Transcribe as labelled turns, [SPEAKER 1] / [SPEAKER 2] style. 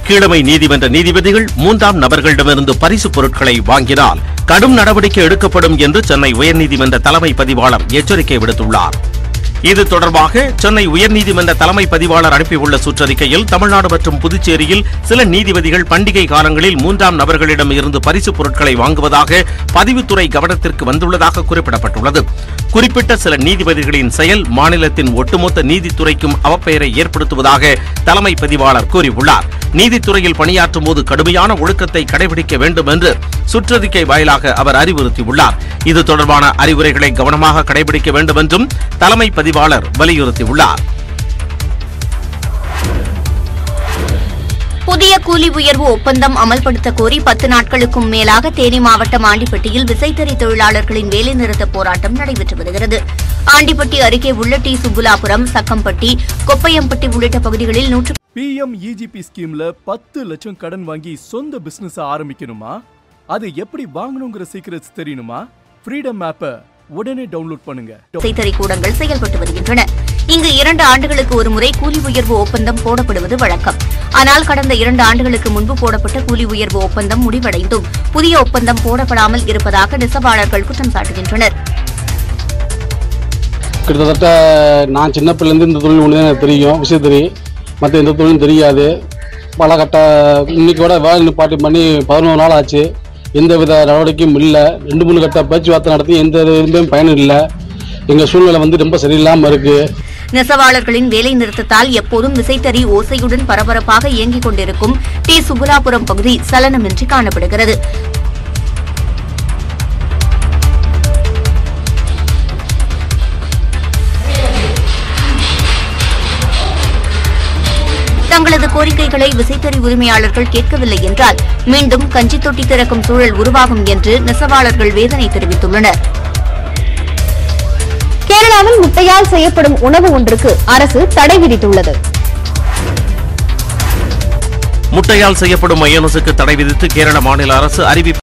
[SPEAKER 1] கீழமை நீதிமன்ற நீதிபதிகள் மூன்றாம் நபர்களிடமிருந்து பரிசுப் பொருட்களை வாங்கினால் கடும் நடவடிக்கை எடுக்கப்படும் என்று சென்னை உயர்நீதிமன்ற தலைமை பதிவாளர் எச்சரிக்கை விடுத்துள்ளார் இது தொடர்பாக சென்னை உயர்நீதிமன்ற தலைமை பதிவாளர் அனுப்பியுள்ள சுற்றறிக்கையில் தமிழ்நாடு மற்றும் புதுச்சேரியில் சில நீதிபதிகள் பண்டிகை காலங்களில் மூன்றாம் நபர்களிடம் இருந்து பரிசுப் பொருட்களை வாங்குவதாக பதிவுத்துறை கவனத்திற்கு வந்துள்ளதாக குறிப்பிடப்பட்டுள்ளது குறிப்பிட்ட சில நீதிபதிகளின் செயல் மாநிலத்தின் ஒட்டுமொத்த நீதித்துறைக்கும் அவப்பெயரை ஏற்படுத்துவதாக தலைமை பதிவாளர் கூறியுள்ளார் நீதித்துறையில் பணியாற்றும் போது கடுமையான ஒழுக்கத்தை கடைபிடிக்க வேண்டும் என்று சுற்றறிக்கை வாயிலாக அவர் அறிவுறுத்தியுள்ளார் இது தொடர்பான அறிவுரைகளை கவனமாக கடைபிடிக்க வேண்டும் என்றும் தலைமை பதிவாளர் வலியுறுத்தியுள்ளார்
[SPEAKER 2] புதிய கூலி உயர்வு ஒப்பந்தம் அமல்படுத்த கோரி பத்து நாட்களுக்கும் மேலாக தேனி மாவட்டம் ஆண்டிப்பட்டியில் விசைத்தறி தொழிலாளர்களின் வேலைநிறுத்த போராட்டம் நடைபெற்று வருகிறது ஆண்டிப்பட்டி அருகே உள்ள டி சுப்புலாபுரம் சக்கம்பட்டி கொப்பையம்பட்டி உள்ளிட்ட பகுதிகளில் நூற்று
[SPEAKER 3] பிஎம் இஜிபி ஸ்கீம்ல பத்து லட்சம் கடன் வாங்கி சொந்த பிசினஸ் ஆரம்பிக்கணுமா அது எப்படி வாங்கணுங்கிற சீக்கிரட்ஸ் தெரியணுமா ஃப்ரீடம் ஆப்பை உடனே டவுன்லோட் பண்ணுங்க
[SPEAKER 2] விசைத்தறி கூடங்கள் செயல்பட்டு வருகின்றன இங்கு இரண்டு ஆண்டுகளுக்கு ஒருமுறை கூலி உயர்வு ஒப்பந்தம் போடப்படுவது வழக்கம் ஆனால் கடந்த இரண்டு ஆண்டுகளுக்கு முன்பு போடப்பட்ட கூலி உயர்வு ஒப்பந்தம் முடிவடைந்தும் புதிய ஒப்பந்தம் போடப்படாமல் இருப்பதாக நெசவாளர்கள் குற்றம் சாட்டுகின்றனர்
[SPEAKER 4] கிட்டத்தட்ட நான் சின்ன பிள்ளைலேருந்து இந்த தொழில் ஒன்று தான் எனக்கு தெரியும் விசைத்தறி மற்ற எந்த தொழிலும் தெரியாது பல கட்ட இன்னைக்கோட வேலை நிப்பாட்டி பண்ணி பதினோரு நாள் ஆச்சு எந்த வித நடவடிக்கையும் இல்லை ரெண்டு மூணு கட்ட பேச்சுவார்த்தை நடத்தி எந்த இதுலையுமே பயனும் இல்லை எங்கள் சூழ்நிலை வந்து ரொம்ப சரியில்லாமல் இருக்குது
[SPEAKER 2] நெசவாளர்களின் வேலை நிறுத்தத்தால் எப்போதும் விசைத்தறி ஓசையுடன் பரபரப்பாக இயங்கிக் கொண்டிருக்கும் டி சுப்புலாபுரம் பகுதி சலனமின்றி காணப்படுகிறது தங்களது கோரிக்கைகளை விசைத்தறி உரிமையாளர்கள் கேட்கவில்லை என்றால் மீண்டும் கஞ்சி தொட்டி திறக்கும் சூழல் உருவாகும் என்று நெசவாளர்கள் வேதனை தெரிவித்துள்ளனர்
[SPEAKER 5] கேரளாவில் முட்டையால் செய்யப்படும் உணவு ஒன்றுக்கு அரசு தடை விதித்துள்ளது
[SPEAKER 1] முட்டையால் செய்யப்படும் மயோனஸுக்கு தடை விதித்து கேரள மாநில அரசு அறிவிப்பு